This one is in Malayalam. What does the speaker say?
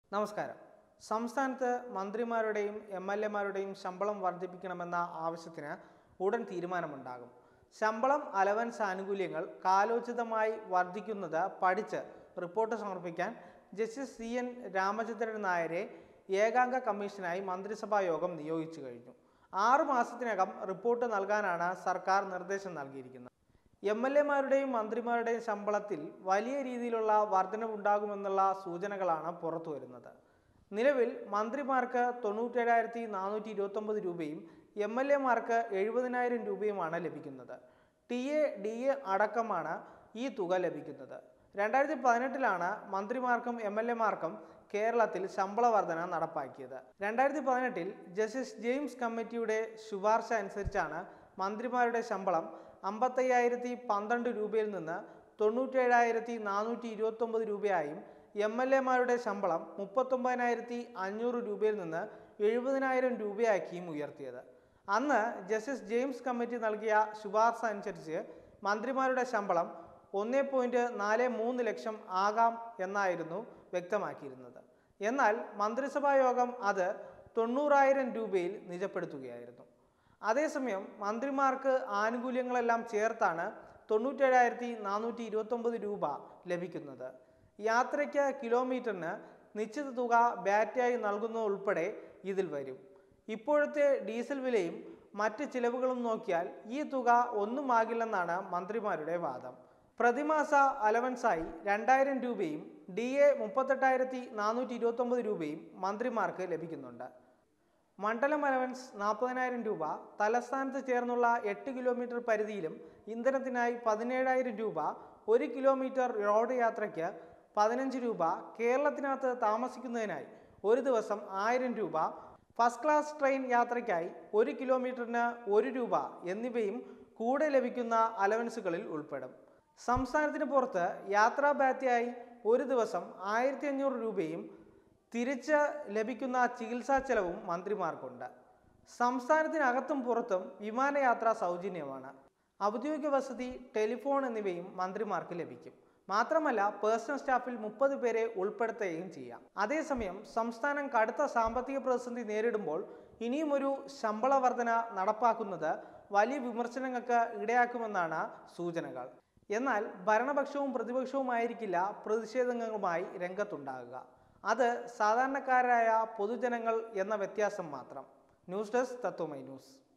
നമസ്കാരം സംസ്ഥാനത്ത് മന്ത്രിമാരുടെയും എം എൽ എമാരുടെയും ശമ്പളം വർദ്ധിപ്പിക്കണമെന്ന ആവശ്യത്തിന് ഉടൻ തീരുമാനമുണ്ടാകും ശമ്പളം അലവൻസ് ആനുകൂല്യങ്ങൾ കാലോചിതമായി വർദ്ധിക്കുന്നത് പഠിച്ച് റിപ്പോർട്ട് സമർപ്പിക്കാൻ ജസ്റ്റിസ് സി എൻ രാമചന്ദ്രൻ നായരെ ഏകാംഗ കമ്മീഷനായി മന്ത്രിസഭാ യോഗം നിയോഗിച്ചു കഴിഞ്ഞു ആറു മാസത്തിനകം റിപ്പോർട്ട് നൽകാനാണ് സർക്കാർ നിർദ്ദേശം നൽകിയിരിക്കുന്നത് എം എൽ എമാരുടെയും മന്ത്രിമാരുടെയും ശമ്പളത്തിൽ വലിയ രീതിയിലുള്ള വർധനവുണ്ടാകുമെന്നുള്ള സൂചനകളാണ് പുറത്തു വരുന്നത് നിലവിൽ മന്ത്രിമാർക്ക് തൊണ്ണൂറ്റേഴായിരത്തി നാനൂറ്റി ഇരുപത്തൊമ്പത് രൂപയും എം എൽ എമാർക്ക് എഴുപതിനായിരം രൂപയുമാണ് ലഭിക്കുന്നത് ടി എ ഡി എ അടക്കമാണ് ഈ തുക ലഭിക്കുന്നത് രണ്ടായിരത്തി പതിനെട്ടിലാണ് മന്ത്രിമാർക്കും എം എൽ എമാർക്കും കേരളത്തിൽ ശമ്പള വർധന നടപ്പാക്കിയത് രണ്ടായിരത്തി പതിനെട്ടിൽ ജസ്റ്റിസ് ജെയിംസ് കമ്മിറ്റിയുടെ ശുപാർശ അനുസരിച്ചാണ് മന്ത്രിമാരുടെ ശമ്പളം അമ്പത്തയ്യായിരത്തി പന്ത്രണ്ട് രൂപയിൽ നിന്ന് തൊണ്ണൂറ്റേഴായിരത്തി നാനൂറ്റി ഇരുപത്തൊമ്പത് രൂപയായും എം എൽ എമാരുടെ ശമ്പളം മുപ്പത്തൊമ്പതിനായിരത്തി അഞ്ഞൂറ് രൂപയിൽ നിന്ന് എഴുപതിനായിരം രൂപയാക്കിയും ഉയർത്തിയത് അന്ന് ജസ്റ്റിസ് ജെയിംസ് കമ്മിറ്റി നൽകിയ ശുപാർശ അനുസരിച്ച് മന്ത്രിമാരുടെ ശമ്പളം ഒന്നേ പോയിൻറ്റ് നാല് മൂന്ന് ലക്ഷം ആകാം എന്നായിരുന്നു വ്യക്തമാക്കിയിരുന്നത് എന്നാൽ മന്ത്രിസഭാ യോഗം അത് തൊണ്ണൂറായിരം രൂപയിൽ നിജപ്പെടുത്തുകയായിരുന്നു അതേസമയം മന്ത്രിമാർക്ക് ആനുകൂല്യങ്ങളെല്ലാം ചേർത്താണ് തൊണ്ണൂറ്റേഴായിരത്തി നാനൂറ്റി ഇരുപത്തൊമ്പത് രൂപ ലഭിക്കുന്നത് യാത്രയ്ക്ക് കിലോമീറ്ററിന് നിശ്ചിത തുക ബാറ്റായി നൽകുന്നത് ഉൾപ്പെടെ ഇതിൽ വരും ഇപ്പോഴത്തെ ഡീസൽ വിലയും മറ്റ് ചിലവുകളും നോക്കിയാൽ ഈ തുക ഒന്നുമാകില്ലെന്നാണ് മന്ത്രിമാരുടെ വാദം പ്രതിമാസ അലവൻസായി രണ്ടായിരം രൂപയും ഡി എ മുപ്പത്തെട്ടായിരത്തി നാനൂറ്റി ഇരുപത്തൊമ്പത് രൂപയും മന്ത്രിമാർക്ക് ലഭിക്കുന്നുണ്ട് മണ്ഡലം അലവൻസ് നാൽപ്പതിനായിരം രൂപ തലസ്ഥാനത്ത് ചേർന്നുള്ള എട്ട് കിലോമീറ്റർ പരിധിയിലും ഇന്ധനത്തിനായി പതിനേഴായിരം രൂപ ഒരു കിലോമീറ്റർ റോഡ് യാത്രയ്ക്ക് പതിനഞ്ച് രൂപ കേരളത്തിനകത്ത് താമസിക്കുന്നതിനായി ഒരു ദിവസം ആയിരം രൂപ ഫസ്റ്റ് ക്ലാസ് ട്രെയിൻ യാത്രയ്ക്കായി ഒരു കിലോമീറ്ററിന് ഒരു രൂപ എന്നിവയും കൂടെ ലഭിക്കുന്ന അലവൻസുകളിൽ ഉൾപ്പെടും സംസ്ഥാനത്തിന് പുറത്ത് യാത്രാ ബാറ്റയായി ഒരു ദിവസം ആയിരത്തി അഞ്ഞൂറ് രൂപയും തിരിച്ച് ലഭിക്കുന്ന ചികിത്സാ ചെലവും മന്ത്രിമാർക്കുണ്ട് സംസ്ഥാനത്തിനകത്തും പുറത്തും വിമാനയാത്ര സൗജന്യമാണ് ഔദ്യോഗിക വസതി ടെലിഫോൺ എന്നിവയും മന്ത്രിമാർക്ക് ലഭിക്കും മാത്രമല്ല പേഴ്സണൽ സ്റ്റാഫിൽ മുപ്പത് പേരെ ഉൾപ്പെടുത്തുകയും ചെയ്യാം അതേസമയം സംസ്ഥാനം കടുത്ത സാമ്പത്തിക പ്രതിസന്ധി നേരിടുമ്പോൾ ഇനിയും ഒരു ശമ്പള വർധന നടപ്പാക്കുന്നത് വലിയ വിമർശനങ്ങൾക്ക് ഇടയാക്കുമെന്നാണ് സൂചനകൾ എന്നാൽ ഭരണപക്ഷവും പ്രതിപക്ഷവുമായിരിക്കില്ല പ്രതിഷേധങ്ങളുമായി രംഗത്തുണ്ടാകുക അത് സാധാരണക്കാരായ പൊതുജനങ്ങൾ എന്ന വ്യത്യാസം മാത്രം ന്യൂസ് ഡെസ്ക് തത്വമൈ ന്യൂസ്